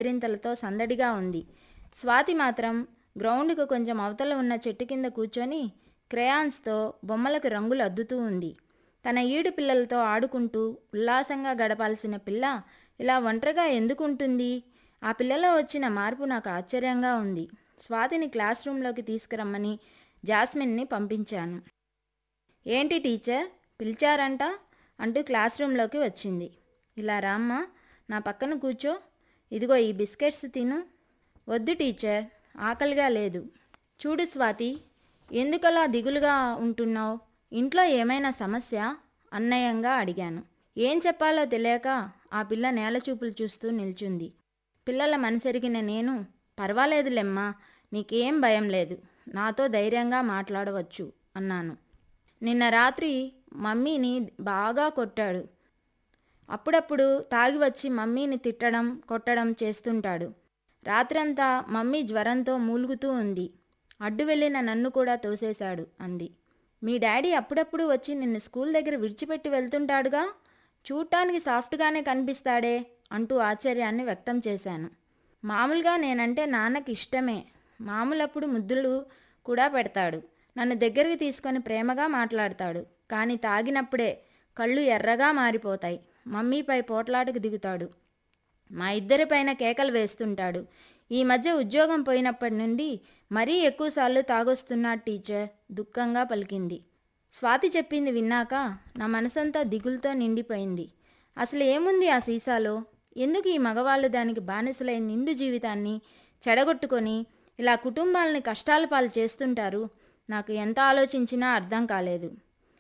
కేరింతలతో సందడిగా ఉంది స్వాతి మాత్రం గ్రౌండ్కు కొంచెం అవతల ఉన్న చెట్టు కింద కూర్చొని క్రయాన్స్తో బొమ్మలకు రంగులు అద్దుతూ ఉంది తన ఈడు పిల్లలతో ఆడుకుంటూ ఉల్లాసంగా గడపాల్సిన పిల్ల ఇలా ఒంటరిగా ఎందుకు ఉంటుంది ఆ పిల్లలో వచ్చిన మార్పు నాకు ఆశ్చర్యంగా ఉంది స్వాతిని క్లాస్ రూమ్లోకి తీసుకురమ్మని జాస్మిన్ని పంపించాను ఏంటి టీచర్ పిలిచారంట అంటూ క్లాస్ రూమ్లోకి వచ్చింది ఇలా రామ్మా నా పక్కన కూర్చో ఇదిగో ఈ బిస్కెట్స్ తిను వద్దు టీచర్ ఆకలిగా లేదు చూడు స్వాతి ఎందుకలా దిగులుగా ఉంటున్నావు ఇంట్లో ఏమైనా సమస్య అన్నయంగా అడిగాను ఏం చెప్పాలో తెలియక ఆ పిల్ల నేల చూపులు చూస్తూ నిల్చుంది పిల్లల మనసెరిగిన నేను పర్వాలేదులెమ్మా నీకేం భయం లేదు నాతో ధైర్యంగా మాట్లాడవచ్చు అన్నాను నిన్న రాత్రి మమ్మీని బాగా కొట్టాడు అప్పుడప్పుడు తాగి వచ్చి మమ్మీని తిట్టడం కొట్టడం చేస్తుంటాడు రాత్రంతా మమ్మీ జ్వరంతో మూలుగుతూ ఉంది అడ్డు వెళ్ళిన నన్ను కూడా తోసేశాడు అంది మీ డాడీ అప్పుడప్పుడు వచ్చి నిన్ను స్కూల్ దగ్గర విడిచిపెట్టి వెళ్తుంటాడుగా చూడటానికి సాఫ్ట్గానే కనిపిస్తాడే అంటూ ఆశ్చర్యాన్ని వ్యక్తం చేశాను మామూలుగా నేనంటే నాన్నకి ఇష్టమే మామూలప్పుడు ముద్దులు కూడా పెడతాడు నన్ను దగ్గరికి తీసుకొని ప్రేమగా మాట్లాడతాడు కానీ తాగినప్పుడే కళ్ళు ఎర్రగా మారిపోతాయి మమ్మీపై పోట్లాటకు దిగుతాడు మా ఇద్దరిపైన కేకలు వేస్తుంటాడు ఈ మధ్య ఉద్యోగం పోయినప్పటి నుండి మరీ ఎక్కువసార్లు తాగొస్తున్నాడు టీచర్ దుఃఖంగా పలికింది స్వాతి చెప్పింది విన్నాక నా మనసంతా దిగులుతో నిండిపోయింది అసలు ఏముంది ఆ సీసాలో ఎందుకు ఈ మగవాళ్ళు దానికి బానిసలై నిండు జీవితాన్ని చెడగొట్టుకొని ఇలా కుటుంబాలని కష్టాల పాలు చేస్తుంటారు నాకు ఎంత ఆలోచించినా అర్థం కాలేదు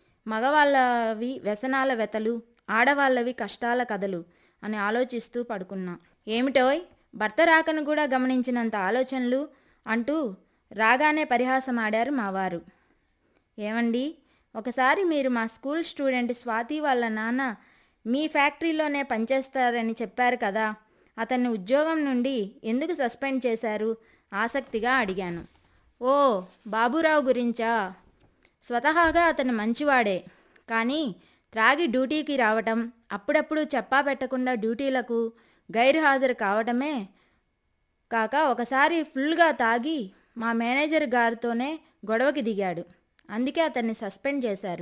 మగవాళ్ళవి వ్యసనాల వెతలు ఆడవాళ్ళవి కష్టాల కథలు అని ఆలోచిస్తూ పడుకున్నా ఏమిటోయ్ భర్త రాకను కూడా గమనించినంత ఆలోచనలు అంటూ రాగానే పరిహాసం ఆడారు మావారు ఏమండి ఒకసారి మీరు మా స్కూల్ స్టూడెంట్ స్వాతి వాళ్ళ నాన్న మీ ఫ్యాక్టరీలోనే పనిచేస్తారని చెప్పారు కదా అతన్ని ఉద్యోగం నుండి ఎందుకు సస్పెండ్ చేశారు ఆసక్తిగా అడిగాను ఓ బాబురావు గురించా స్వతహాగా అతను మంచివాడే కానీ త్రాగి డ్యూటీకి రావటం అప్పుడప్పుడు చెప్పా పెట్టకుండా డ్యూటీలకు గైర్హాజరు కావటమే కాక ఒకసారి ఫుల్గా తాగి మా మేనేజర్ గారితోనే గొడవకి దిగాడు అందుకే అతన్ని సస్పెండ్ చేశారు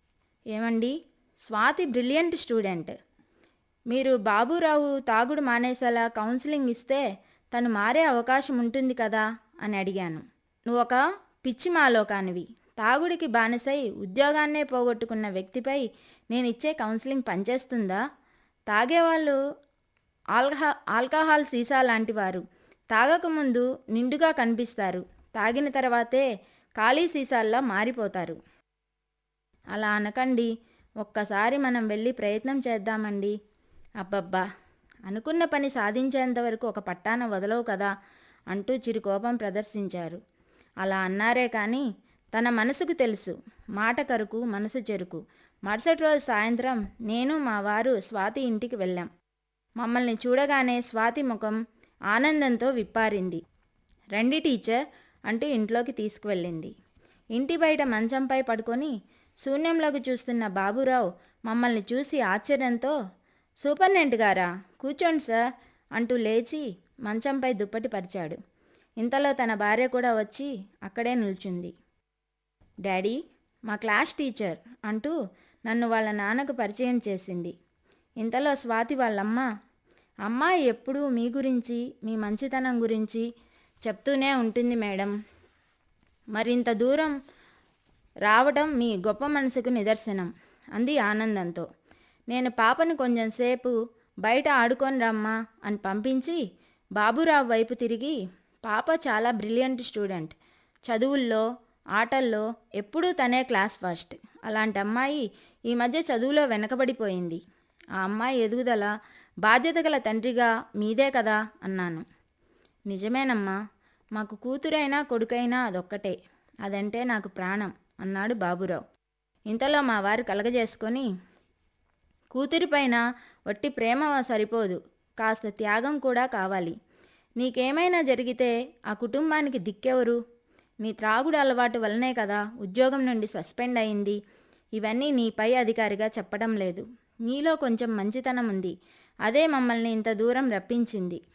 ఏమండి స్వాతి బ్రిలియంట్ స్టూడెంట్ మీరు బాబురావు తాగుడు మానేసేలా కౌన్సిలింగ్ ఇస్తే తను మారే అవకాశం ఉంటుంది కదా అని అడిగాను నువ్వు ఒక పిచ్చి మాలోకానివి తాగుడికి బానిసై ఉద్యోగాన్నే పోగొట్టుకున్న వ్యక్తిపై నేను ఇచ్చే కౌన్సిలింగ్ పనిచేస్తుందా తాగేవాళ్ళు ఆల్కహా ఆల్కహాల్ సీసా లాంటి వారు తాగకముందు నిండుగా కనిపిస్తారు తాగిన తర్వాతే ఖాళీ సీసాల్లా మారిపోతారు అలా అనకండి ఒక్కసారి మనం వెళ్ళి ప్రయత్నం చేద్దామండి అబ్బబ్బా అనుకున్న పని సాధించేంత వరకు ఒక పట్టాన వదలవు కదా అంటూ చిరుకోపం ప్రదర్శించారు అలా అన్నారే కానీ తన మనసుకు తెలుసు మాట కరుకు మనసు చెరుకు మరుసటి రోజు సాయంత్రం నేను మా వారు స్వాతి ఇంటికి వెళ్ళాం మమ్మల్ని చూడగానే స్వాతి ముఖం ఆనందంతో విప్పారింది రండి టీచర్ అంటూ ఇంట్లోకి తీసుకువెళ్ళింది ఇంటి బయట మంచంపై పడుకొని శూన్యంలోకి చూస్తున్న బాబురావు మమ్మల్ని చూసి ఆశ్చర్యంతో సూపర్నెంట్ గారా కూర్చోండి సార్ అంటూ లేచి మంచంపై దుప్పటి పరిచాడు ఇంతలో తన భార్య కూడా వచ్చి అక్కడే నిల్చుంది డాడీ మా క్లాస్ టీచర్ అంటూ నన్ను వాళ్ళ నాన్నకు పరిచయం చేసింది ఇంతలో స్వాతి వాళ్ళమ్మ అమ్మాయి ఎప్పుడూ మీ గురించి మీ మంచితనం గురించి చెప్తూనే ఉంటుంది మేడం మరింత దూరం రావటం మీ గొప్ప మనసుకు నిదర్శనం అంది ఆనందంతో నేను పాపను కొంచెం సేపు బయట ఆడుకొని రమ్మా అని పంపించి బాబురావు వైపు తిరిగి పాప చాలా బ్రిలియంట్ స్టూడెంట్ చదువుల్లో ఆటల్లో ఎప్పుడూ తనే క్లాస్ ఫస్ట్ అలాంటి అమ్మాయి ఈ మధ్య చదువులో వెనకబడిపోయింది ఆ అమ్మాయి ఎదుగుదల బాధ్యత గల తండ్రిగా మీదే కదా అన్నాను నిజమేనమ్మా మాకు కూతురైనా కొడుకైనా అదొక్కటే అదంటే నాకు ప్రాణం అన్నాడు బాబురావు ఇంతలో మా వారు కలగజేసుకొని కూతురిపైన వట్టి ప్రేమ సరిపోదు కాస్త త్యాగం కూడా కావాలి నీకేమైనా జరిగితే ఆ కుటుంబానికి దిక్కెవరు నీ త్రాగుడు అలవాటు వల్లనే కదా ఉద్యోగం నుండి సస్పెండ్ అయింది ఇవన్నీ నీ పై అధికారిగా చెప్పడం లేదు నీలో కొంచెం మంచితనం ఉంది అదే మమ్మల్ని ఇంత దూరం రప్పించింది